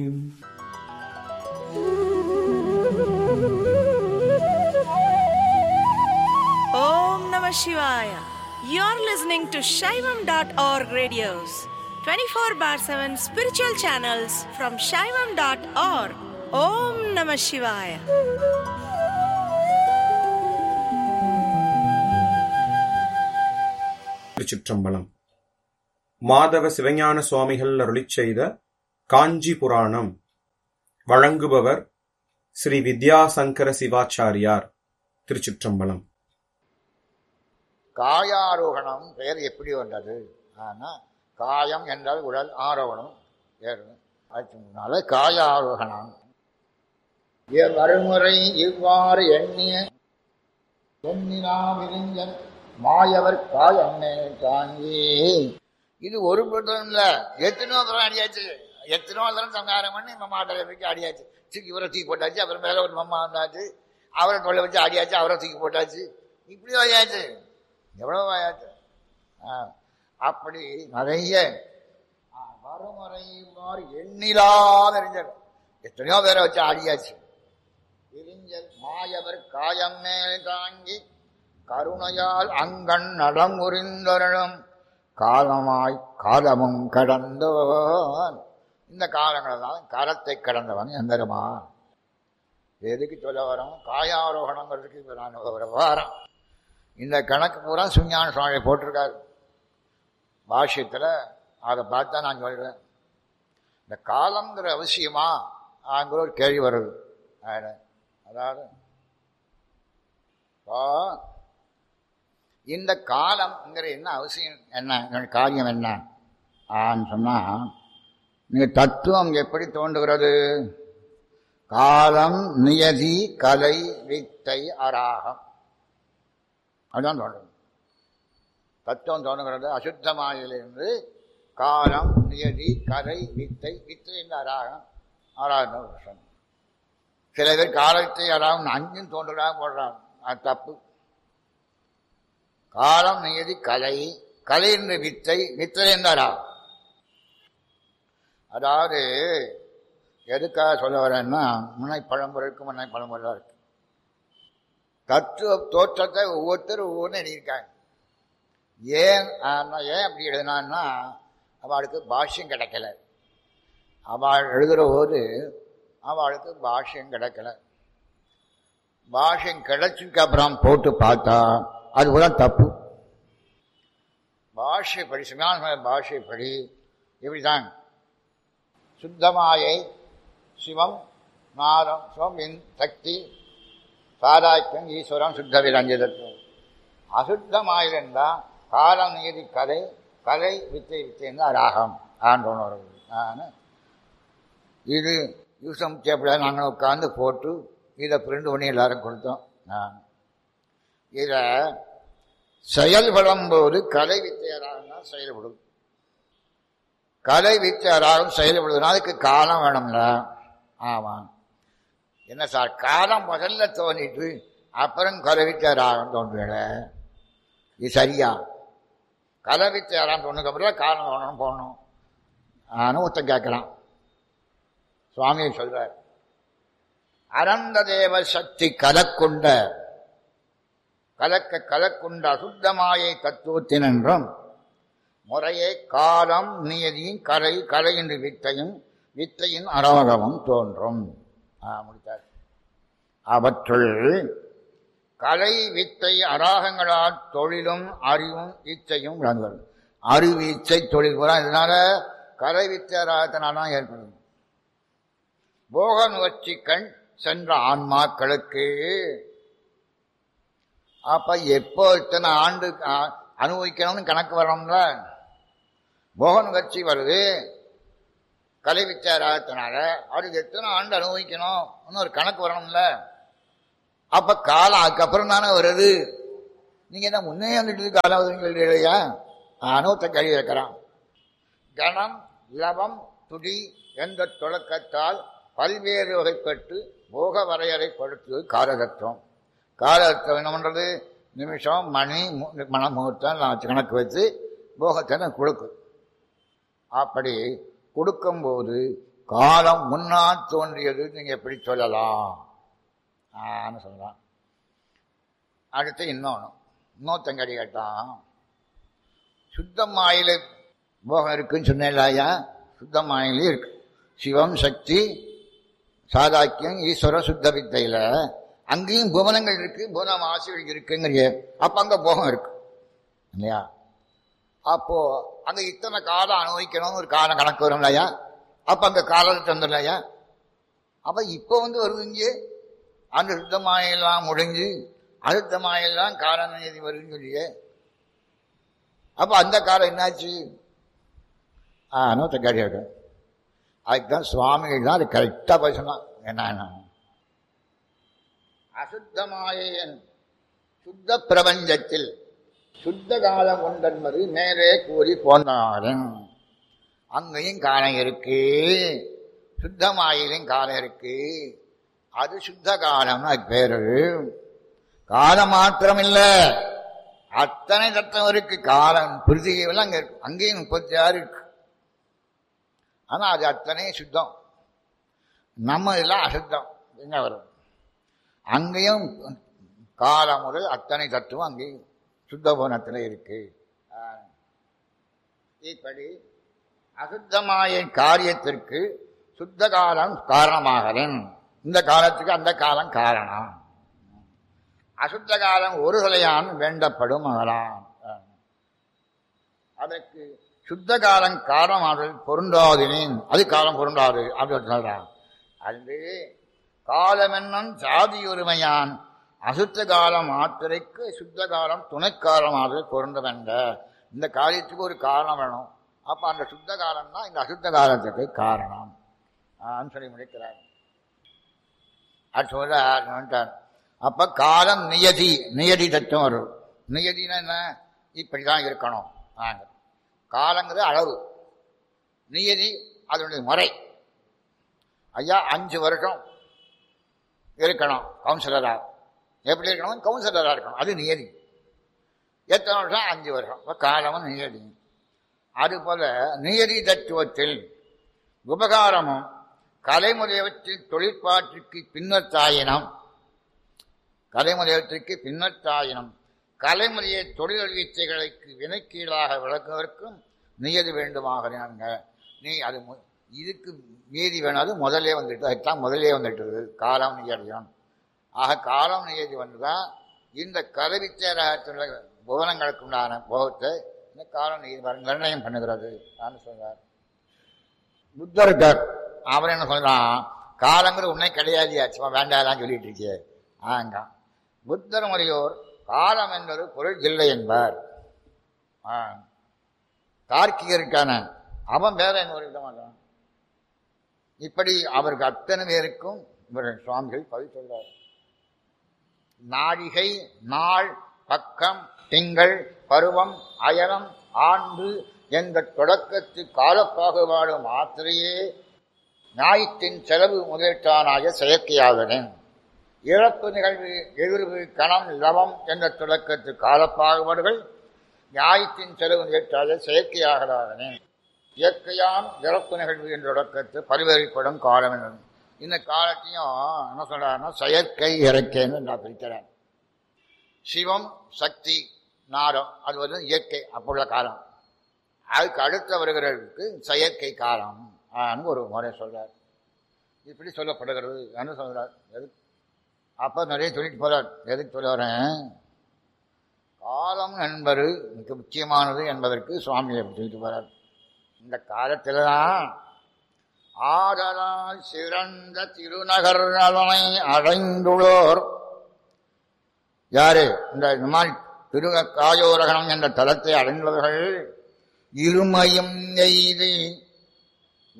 Om Namah Shivaya. You're listening to Shaivam.org radios, 24 bar 7 spiritual channels from Shaivam.org. Om Namah Shivaya. திருச்சிற்றம்பலம் மாதவ சிவஞான சுவாமிகள் அருளிச் செய்த காஞ்சி புராணம் வழங்குபவர் ஸ்ரீ வித்யாசங்கர சிவாச்சாரியார் திருச்சிற்றம்பலம் காயாரோகணம் பெயர் எப்படி வந்தது ஆனால் காயம் என்றால் உடல் ஆரோகணம் ஏறும் அதுக்கு முன்னால காயாரோகணம் இயல் வறுமுறை இவ்வாறு எண்ணிய எண்ணினாவிரிஞ்சன் மாயவர் காயம்மே தாங்கி இது ஒரு பட்டம் இல்ல எத்தனோ தரம் அடியாச்சு எத்தனோ தரம் சங்காரம் பண்ணி நம்ம மாட்டை தூக்கி அடியாச்சு தூக்கி இவரை தூக்கி போட்டாச்சு அப்புறம் மேல ஒரு மம்மா வந்தாச்சு அவரை தொலை வச்சு அடியாச்சு அவரை தூக்கி போட்டாச்சு இப்படி ஆயாச்சு எவ்வளவு ஆயாச்சு ஆ, அப்படி நிறைய ஆ, வறுமுறை இவ்வாறு எண்ணிலாத அறிஞர் எத்தனையோ பேரை வச்சு ஆடியாச்சு இறிஞ்சல் மாயவர் காயம் மேல் தாங்கி கருணையால் அங்கண் நடம் உரிந்தருளும் காலமாய் காலமும் கடந்தவன் இந்த காலங்களெல்லாம் காலத்தை கடந்தவன் எந்தருமான் எதுக்கு சொல்ல வரோம் காயாரோகணங்கிறதுக்கு இப்ப நான் ஒரு வாரம் இந்த கணக்கு பூரா சுஞான சுவாமி போட்டிருக்காரு பாஷ்யத்தில் அதை பார்த்தா நான் சொல்கிறேன் இந்த காலங்கிற அவசியமா ஆங்கிற ஒரு கேள்வி வருது அதுல. அதாவது இப்போ இந்த காலம்ங்கிற என்ன அவசியம் என்ன இதனுடைய காரியம் என்ன ஆன்னு சொன்னா நீங்க தத்துவம் எப்படி தோன்றுகிறது காலம் நியதி கலை வித்தை அராகம் அதுதான் தோன்றும் தத்துவம் தோன்றுகிறது அசுத்தமாயிலிருந்து காலம் நியதி கலை வித்தை வித்தை இந்த அராகம் ஆறாவது வருஷம் சில பேர் காலத்தை அராகம் அஞ்சும் தோன்றுறாங்க போடுறாங்க அது தப்பு காலம் நியதி கலை கலை என்று வித்தை வித்தை என்று அராகம் அதாவது எதுக்காக சொல்ல வரேன்னா முன்னை பழம்பொருள் இருக்கு முன்னை பழம்பொருளாக இருக்கு தத்துவ தோற்றத்தை ஒவ்வொருத்தரும் ஒவ்வொன்று எழுதியிருக்காங்க ஏன் ஆனா ஏன் அப்படி எழுதினான்னா அவளுக்கு பாஷ்யம் கிடைக்கல அவள் எழுதுகிற போது அவளுக்கு பாஷ்யம் கிடைக்கல பாஷ்யம் கிடைச்சதுக்கு அப்புறம் போட்டு பார்த்தா அது கூட தப்பு பாஷ்யப்படி சிவான பாஷ்யப்படி இப்படிதான் சுத்தமாயை சிவம் நாதம் சிவம் சக்தி சாராக்கியம் ஈஸ்வரம் சுத்த விரஞ்சிதத்துவம் அசுத்தமாயிருந்தா காலம் நீதி கலை கலை வித்தை வித்தை ராகம் ஆண்டோன்னு ஆனால் இது யூசம் சேப்பில் நாங்கள் உட்காந்து போட்டு இதை பிரிண்ட் பண்ணி எல்லாரும் கொடுத்தோம் இதை செயல்படும் போது கலை வித்தையராக தான் செயல்படும் கலை வித்தையராகவும் செயல்படுதுன்னா அதுக்கு காலம் வேணும்ல ஆமாம் என்ன சார் காலம் முதல்ல தோணிட்டு அப்புறம் கலை வித்தையராகம் தோன்றுவிட இது சரியா கலை வித்தையராகம் தோணுக்கு அப்புறம் காலம் தோணணும் போகணும் ஆனால் ஒருத்தன் கேட்குறான் சுவாமி சொல்றார் அனந்த தேவ சக்தி கலக்குண்ட கலக்க கலக்குண்ட அசுத்தமாயை தத்துவத்தினென்றும் முறையே காலம் நியதியும் கலை கலை என்று வித்தையும் வித்தையின் அரோகமும் தோன்றும் முடித்தார் அவற்றுள் கலை வித்தை அராகங்களால் தொழிலும் அறிவும் இச்சையும் விளங்குகிறது அறிவு இச்சை தொழில் பூரா இதனால கலை வித்தை அராகத்தினால தான் ஏற்படுது போக நுகர்ச்சி கண் சென்ற ஆன்மாக்களுக்கு அப்ப எப்போ இத்தனை ஆண்டு அனுபவிக்கணும்னு கணக்கு வரணும்ல போக நுகர்ச்சி வருது கலை விச்சாராகத்தினால அதுக்கு எத்தனை ஆண்டு அனுபவிக்கணும் ஒரு கணக்கு வரணும்ல அப்ப காலம் அதுக்கப்புறம் தானே வருது நீங்க என்ன முன்னே வந்துட்டு காலம் இல்லையா அனுபவத்தை கழுவி வைக்கிறான் கணம் லவம் துடி என்ற தொடக்கத்தால் பல்வேறு வகைப்பட்டு போக வரையறைப்படுத்துவது காலதத்துவம் காலதத்துவம் என்ன பண்ணுறது நிமிஷம் மணி மன முகூர்த்தம் நான் கணக்கு வச்சு போகத்தை கொடுக்கும் அப்படி கொடுக்கும்போது காலம் முன்னா தோன்றியது நீங்க எப்படி சொல்லலாம் ஆன்னு சொல்றான் அடுத்து இன்னொன்று இன்னொருத்தங்கடி கேட்டான் சுத்தமாயில போகம் இருக்குன்னு சொன்னேன் சுத்தமாயிலே இருக்கு சிவம் சக்தி சாதாக்கியம் ஈஸ்வர சுத்த வித்தையில அங்கேயும் புவனங்கள் இருக்கு புவனம் ஆசைகள் இருக்குங்கிறிய அப்ப அங்க போகம் இருக்கு இல்லையா அப்போ அங்க இத்தனை காலம் அனுபவிக்கணும் ஒரு காலம் கணக்கு வரும் இல்லையா அப்ப அங்க காலத்தை தந்துடலையா அப்ப இப்போ வந்து வருது இங்கே அந்த சுத்தமாயெல்லாம் முடிஞ்சு அடுத்த மாயெல்லாம் காரண நீதி வருதுன்னு சொல்லியே அப்ப அந்த காலம் என்னாச்சு ஆ நூத்த கேட்டு இருக்கு அதுக்குதான் சுவாமிகள் தான் அது கரெக்டா போய் சொன்னான் என்ன அசுத்தமாயன் சுத்த பிரபஞ்சத்தில் சுத்த காலம் உண்டென்பது மேலே கூறி போனாலும் அங்கேயும் காலம் இருக்கு சுத்தமாயிலும் காலம் இருக்கு அது சுத்த காலம்னு அது பேரு காலம் மாத்திரம் இல்ல அத்தனை தத்துவம் இருக்கு காலம் பிரிதிகைகள் அங்க இருக்கு அங்கேயும் முப்பத்தி ஆறு இருக்கு ஆனா அது அத்தனை சுத்தம் நம்ம இதெல்லாம் அசுத்தம் என்ன வரும் அங்கேயும் காலம் முதல் அத்தனை தத்துவம் அங்கேயும் சுத்த போனத்தில் இருக்கு ஆஹ். இப்படி அசுத்தமாய காரியத்திற்கு சுத்த காலம் காரணமாகிறேன் இந்த காலத்துக்கு அந்த காலம் காரணம் அசுத்த காலம் ஒரு தலையான் வேண்டப்படும் மகளான் அதற்கு சுத்த காலம் காரணமாதல் பொருந்தாதினேன் அது காலம் பொருந்தாது அப்படின்னு சொல்றான் அது காலமென்னும் சாதி ஒருமையான் அசுத்த காலம் மாத்திரைக்கு சுத்த காலம் துணைக்காலமாதல் பொருந்த வேண்ட இந்த காரியத்துக்கு ஒரு காரணம் வேணும் அப்ப அந்த சுத்த காலம் தான் இந்த அசுத்த காலத்துக்கு காரணம் ஆன்னு சொல்லி முடிக்கிறார் அது சொல்ற அப்ப காலம் நியதி நியதி தத்துவம் வரும் நியதினா என்ன இப்படிதான் இருக்கணும் ஆங்க. காலங்கிறது அளவு நியதி அதனுடைய முறை ஐயா அஞ்சு வருஷம் இருக்கணும் கவுன்சிலரா எப்படி இருக்கணும் கவுன்சிலரா இருக்கணும் அது நியதி எத்தனை வருஷம் அஞ்சு வருஷம் இப்ப காலமும் நியதி அதுபோல நியதி தத்துவத்தில் உபகாரமும் கலைமுறையவற்றில் தொழிற்பாட்டிற்கு பின்னர் தாயினம் கலைமுறையவற்றிற்கு பின்னர் தாயினம் கலைமுறையை தொழில் வீச்சைகளுக்கு வினைக்கீழாக விளக்குவதற்கும் நியதி வேண்டுமாகிறாங்க நீ அது மு- இதுக்கு மீதி வேணாது முதல்லே வந்துட்டு அதுதான் முதல்லே வந்துட்டுது காலம் நியதியம் ஆக காலம் நியதி வந்துதான் இந்த கலவிச்சை ரகத்துள்ள புவனங்களுக்கு உண்டான போகத்தை இந்த காலம் நியதி வர- நிர்ணயம் பண்ணுகிறது நான் சொல்றார் புத்தர் இருக்கார் அவர் என்ன சொல்றான் காலங்கிற உன்னை கிடையாதியா சும்மா வேண்டாம் சொல்லிட்டு இருக்கே ஆங்க புத்தர் முறையோர் காலம் என்பது பொருள் இல்லை என்பார் ஆ. தார்க்கிகருக்கான அவன் வேற என்ன ஒரு விட மாட்டான் இப்படி அவருக்கு அத்தனை பேருக்கும் இவர்கள் சுவாமிகள் பதிவு சொல்றார் நாழிகை நாள் பக்கம் திங்கள் பருவம் அயனம் ஆண்டு என்ற தொடக்கத்து காலப்பாகுபாடு மாத்திரையே ஞாயிற்றின் செலவு முதலீட்டானாய செயற்கையாகிறேன் இறப்பு நிகழ்வு எதிர்வு கணம் லவம் என்ற தொடக்கத்து காலப்பாகுபாடுகள் ஞாயிற்றின் செலவு முதலீட்டாக செயற்கையாகிறானேன் இயற்கையான் இறப்பு நிகழ்வு என்ற தொடக்கத்து பரிவரிப்படும் காலம் என்னது இந்த காலத்தையும் என்ன சொல்றாருன்னா செயற்கை இறக்கைன்னு நான் பிரிக்கிறேன் சிவம் சக்தி நாடம் அது வந்து இயற்கை அப்போள்ள காலம் அதுக்கு அடுத்து வருகிறவர்களுக்கு செயற்கை காலம் ஆன்னு ஒரு முறை சொல்றார் இப்படி சொல்லப்படுகிறது என்ன சொல்றார் எது அப்ப நிறைய சொல்லிட்டு போறார் எதுக்கு சொல்ல வரேன் காலம் என்பது மிக முக்கியமானது என்பதற்கு சுவாமி அப்படி சொல்லிட்டு போறார் இந்த காலத்துல தான் ஆதலால் சிறந்த திருநகர் நலனை அடைந்துள்ளோர் யாரு இந்த இந்த மாதிரி திரு காயோரகணம் என்ற தலத்தை அடைந்தவர்கள் இருமையும் எய்தி